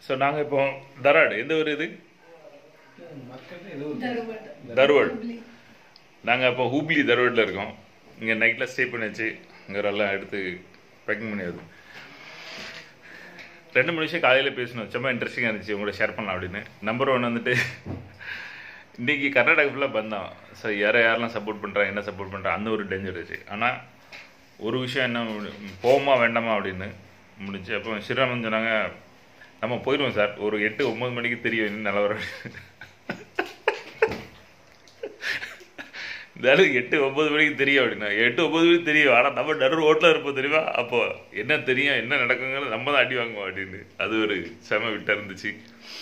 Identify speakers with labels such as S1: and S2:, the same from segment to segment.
S1: So நாங்கள் இப்போ தராடு எந்த ஊர் இது
S2: மக்கள் எதுவும்
S3: தருமபுரம்.
S1: தருவாடு
S3: ஹுப்ளி.
S1: நாங்கள் இப்போ ஹூப்ளி தருவாடில் இருக்கோம் இங்கே நைட்டில் ஸ்டே பண்ணியாச்சு இங்கே எல்லாம் எடுத்து பேக்கிங் பண்ணியாது ரெண்டு மூணு விஷயம் காலையில் பேசணும் சும்மா இன்ட்ரெஸ்டிங்காக இருந்துச்சு உங்களோட ஷேர் பண்ணலாம் அப்படின்னு நம்பர் ஒன் வந்துட்டு இன்றைக்கி கர்நாடகா ஃபுல்லாக பந்தான் ஸோ யாரை யாரெல்லாம் சப்போர்ட் பண்ணுறாங்க என்ன சப்போர்ட் பண்ணுறா அந்த ஒரு டேஞ்சர் இருந்துச்சு ஆனால் ஒரு விஷயம் என்ன முடிஞ்சு- போவோமா வேண்டாமா அப்படின்னு முடிஞ்சு அப்போ ஸ்ரீராமன் சொன்னாங்க நம்ம போயிடுவோம் சார் ஒரு எட்டு ஒம்பது மணிக்கு தெரியும் என்ன நிலவரம் இருந்தாலும் எட்டு ஒன்பது மணிக்கு தெரியும் அப்படின்னா எட்டு ஒன்பது மணிக்கு தெரியும் ஆனால் நம்ம நடு ரோட்டில் இருப்போம் தெரியுமா அப்போ என்ன தெரியும் என்ன நடக்குங்கிறது நம்ம தான் அடி வாங்குவோம் அப்படின்னு அது ஒரு செம விட்டா இருந்துச்சு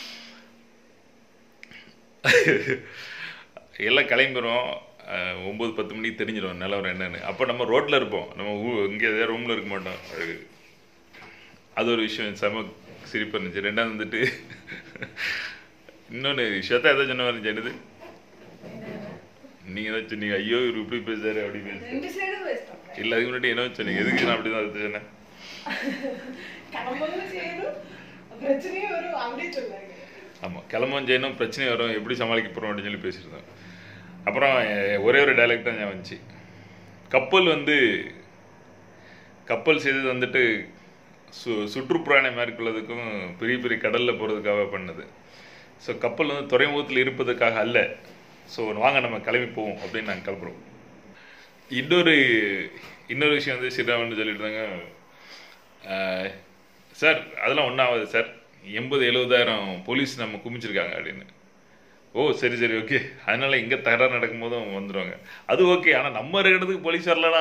S1: எல்லாம் கிளம்பிடுவோம் அஹ், ஒம்பது பத்து மணிக்கு தெரிஞ்சிடும் நிலவரம் என்னன்னு அப்போ நம்ம ரோட்டில் இருப்போம் நம்ம ஊ இங்கே எதாவது ரூமில் இருக்க மாட்டோம் அது அது ஒரு விஷயம் செம சிரிப்பாக இருந்துச்சு ரெண்டாவது வந்துட்டு இன்னொன்று விஷயத்த எதாவது சொன்ன மாதிரி என்னது நீங்கள் தான் சொன்னீங்க ஐயோ இவர் இப்படி பேசுறாரு அப்படி பேசு
S3: ரெண்டு சைடும் பேசிட்டோம்
S1: இல்லை அதுக்கு முன்னாடி என்ன சொன்னீங்க எதுக்கு நான் அப்படி தான் அது சொன்னேன்
S3: கிளம்பவும் செய்யணும் பிரச்சனையும் வரும் அப்படியே சொன்னாங்க
S1: ஆமாம் கிளம்பவும் செய்யணும் பிரச்சனை வரும் எப்படி சமாளிக்க போகிறோம் அப்படின்னு சொல்லி பேசியிருந்தோம் அப்புறம் அஹ், ஒரே ஒரு டைலாக் தான் ஞாபகம் வந்துச்சு கப்பல் வந்து கப்பல் செய்தது வந்துட்டு சு சுற்றுப்புறாணை மேற்கொள்ளதுக்கும் பெரிய பெரிய கடலில் போகிறதுக்காக பண்ணது ஸோ கப்பல் வந்து துறைமுகத்தில் இருப்பதற்காக அல்ல ஸோ வாங்க நம்ம கிளம்பி போவோம் அப்படின்னு நாங்கள் கிளம்புறோம் இன்னொரு இன்னொரு விஷயம் வந்து ஸ்ரீராமன் சொல்லிட்டு இருந்தாங்க ஆஹ், சார் அதெல்லாம் ஒன்றாவது சார் எண்பது எழுபதாயிரம் போலீஸ் நம்ம குமிச்சிருக்காங்க அப்படின்னு ஓ சரி சரி ஓகே அதனால இங்கே தகராறு நடக்கும்போதும் வந்துடுவாங்க அது ஓகே ஆனால் நம்ம இருக்கிறதுக்கு போலீஸ் வரலடா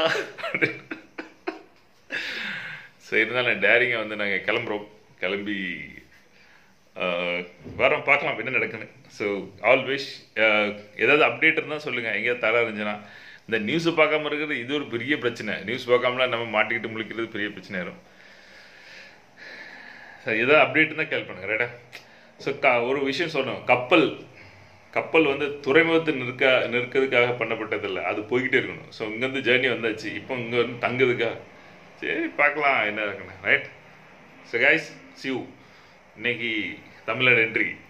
S1: ஸோ இருந்தாலும் டேரிங்க வந்து நாங்கள் கிளம்புறோம் கிளம்பி ஆஹ், வரோம் பார்க்கலாம் என்ன நடக்குன்னு ஸோ ஆல்வேஸ் ஏதாவது அப்டேட் இருந்தால் சொல்லுங்கள் எங்கேயாவது தர இருந்துச்சுன்னா இந்த நியூஸை பார்க்காம இருக்கிறது இது ஒரு பெரிய பிரச்சனை நியூஸ் பார்க்காமலாம் நம்ம மாட்டிக்கிட்டு முழிக்கிறது பெரிய பிரச்சனை ஆயிரும் ஸோ ஏதாவது அப்டேட் இருந்தால் கேள் பண்ணுங்க ரைட்டா ஸோ க ஒரு விஷயம் சொல்லணும் கப்பல் கப்பல் வந்து துறைமுகத்தை நிற்க நிற்கிறதுக்காக பண்ணப்பட்டதில்லை அது போய்கிட்டே இருக்கணும் ஸோ இங்கேருந்து ஜேர்னி வந்தாச்சு இப்போ இங்கே வந்து தங்குறதுக்கா சரி பார்க்கலாம் என்ன இருக்குன்னு ரைட் ஸோ கைஸ் சியூ இன்னைக்கு தமிழர் என்ட்ரி